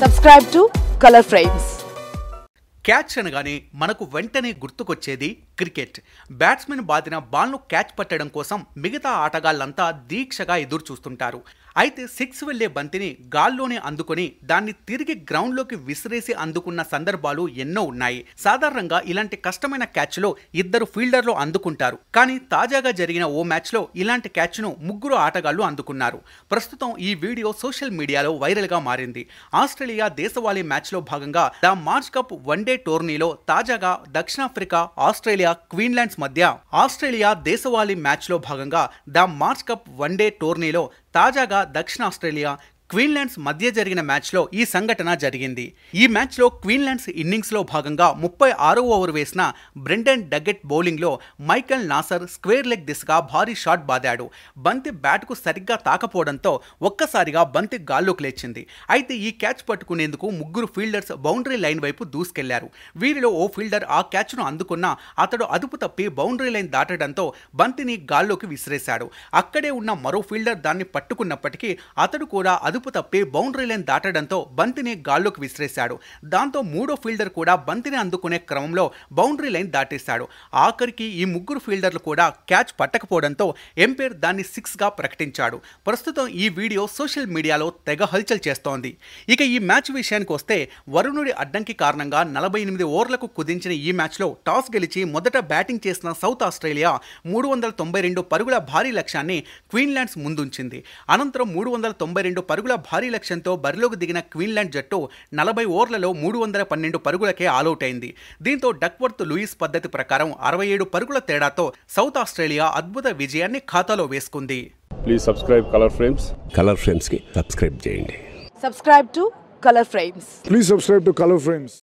Subscribe to Color Frames. Catch అనగానే మనకు వెంటనే గుర్తుకొచ్చేది క్రికెట్ బ్యాట్స్మెన్ బాదిన బాల్ను క్యాచ్ పట్టడం కోసం మిగతా ఆటగాళ్లంతా దీక్షగా ఎదురు చూస్తుంటారు అయితే సిక్స్ వెళ్లే బంతిని గాల్లోనే అందుకొని దాన్ని తిరిగి గ్రౌండ్లోకి విసిరేసి అందుకున్న సందర్భాలు ఎన్నో ఉన్నాయి సాధారణంగా ఇలాంటి కష్టమైన క్యాచ్లో ఇద్దరు ఫీల్డర్లు అందుకుంటారు కానీ తాజాగా జరిగిన ఓ మ్యాచ్లో ఇలాంటి క్యాచ్ను ముగ్గురు ఆటగాళ్లు అందుకున్నారు ప్రస్తుతం ఈ వీడియో సోషల్ మీడియాలో వైరల్గా మారింది ఆస్ట్రేలియా దేశవాళీ మ్యాచ్లో భాగంగా ద మార్చ్ కప్ వన్డే టోర్నీలో తాజాగా దక్షిణాఫ్రికా ఆస్ట్రేలియా క్వీన్లాండ్స్ మధ్య ఆస్ట్రేలియా దేశవాళీ మ్యాచ్లో భాగంగా ద మార్చ్ కప్ వన్డే టోర్నీలో తాజాగా దక్షిణ ఆస్ట్రేలియా క్వీన్లాండ్స్ మధ్య జరిగిన మ్యాచ్లో ఈ సంఘటన జరిగింది ఈ మ్యాచ్లో క్వీన్లాండ్స్ ఇన్నింగ్స్లో భాగంగా ముప్పై ఆరో ఓవర్ వేసిన బ్రెండన్ డగ్గెట్ బౌలింగ్లో మైకెల్ నాసర్ స్క్వేర్ లెగ్ దిశగా భారీ షాట్ బాదాడు బంతి బ్యాట్కు సరిగ్గా తాకపోవడంతో ఒక్కసారిగా బంతి గాల్లోకి లేచింది అయితే ఈ క్యాచ్ పట్టుకునేందుకు ముగ్గురు ఫీల్డర్స్ బౌండరీ లైన్ వైపు దూసుకెళ్లారు వీరిలో ఓ ఫీల్డర్ ఆ క్యాచ్ను అందుకున్నా అతడు అదుపు తప్పి బౌండరీ లైన్ దాటడంతో బంతిని గాల్లోకి విసిరేశాడు అక్కడే ఉన్న మరో ఫీల్డర్ దాన్ని పట్టుకున్నప్పటికీ అతడు కూడా అదుపు తప్పి బౌండరీ లైన్ దాటడంతో బంతిని గాల్లోకి విసిరేశాడు దాంతో మూడో ఫీల్డర్ కూడా బంతిని అందుకునే క్రమంలో బౌండరీ లైన్ దాటేశాడు ఆఖరికి ఈ ముగ్గురు ఫీల్డర్లు కూడా క్యాచ్ పట్టకపోవడంతో ఎంపైర్ దాన్ని సిక్స్గా ప్రకటించాడు ప్రస్తుతం ఈ వీడియో సోషల్ మీడియాలో తెగ హల్చల్ చేస్తోంది ఇక ఈ మ్యాచ్ విషయానికి వస్తే వరుణుడి అడ్డంకి కారణంగా నలభై ఎనిమిది ఓవర్లకు కుదించిన ఈ మ్యాచ్లో టాస్ గెలిచి మొదట బ్యాటింగ్ చేసిన సౌత్ ఆస్ట్రేలియా మూడు వందల తొంభై రెండు పరుగుల భారీ లక్ష్యాన్ని క్వీన్లాండ్స్ ముందుంచింది అనంతరం మూడు వందల తొంభై రెండు పరుగుల భారీ లక్ష్యంతో బరిలోకి దిగిన క్వీన్లాండ్ జట్టు నలభై ఓవర్లలో మూడు వందల పన్నెండు పరుగులకే ఆలౌట్ అయింది దీంతో డక్వర్త్ లూయిస్ పద్ధతి ప్రకారం అరవై ఏడు పరుగుల తేడాతో సౌత్ ఆస్ట్రేలియా అద్భుత విజయాన్ని ఖాతాలో వేసుకుంది please subscribe Color Frames Color ఫ్రేమ్స్కి సబ్స్క్రైబ్ చేయండి Subscribe to Color Frames. Please subscribe to Color Frames.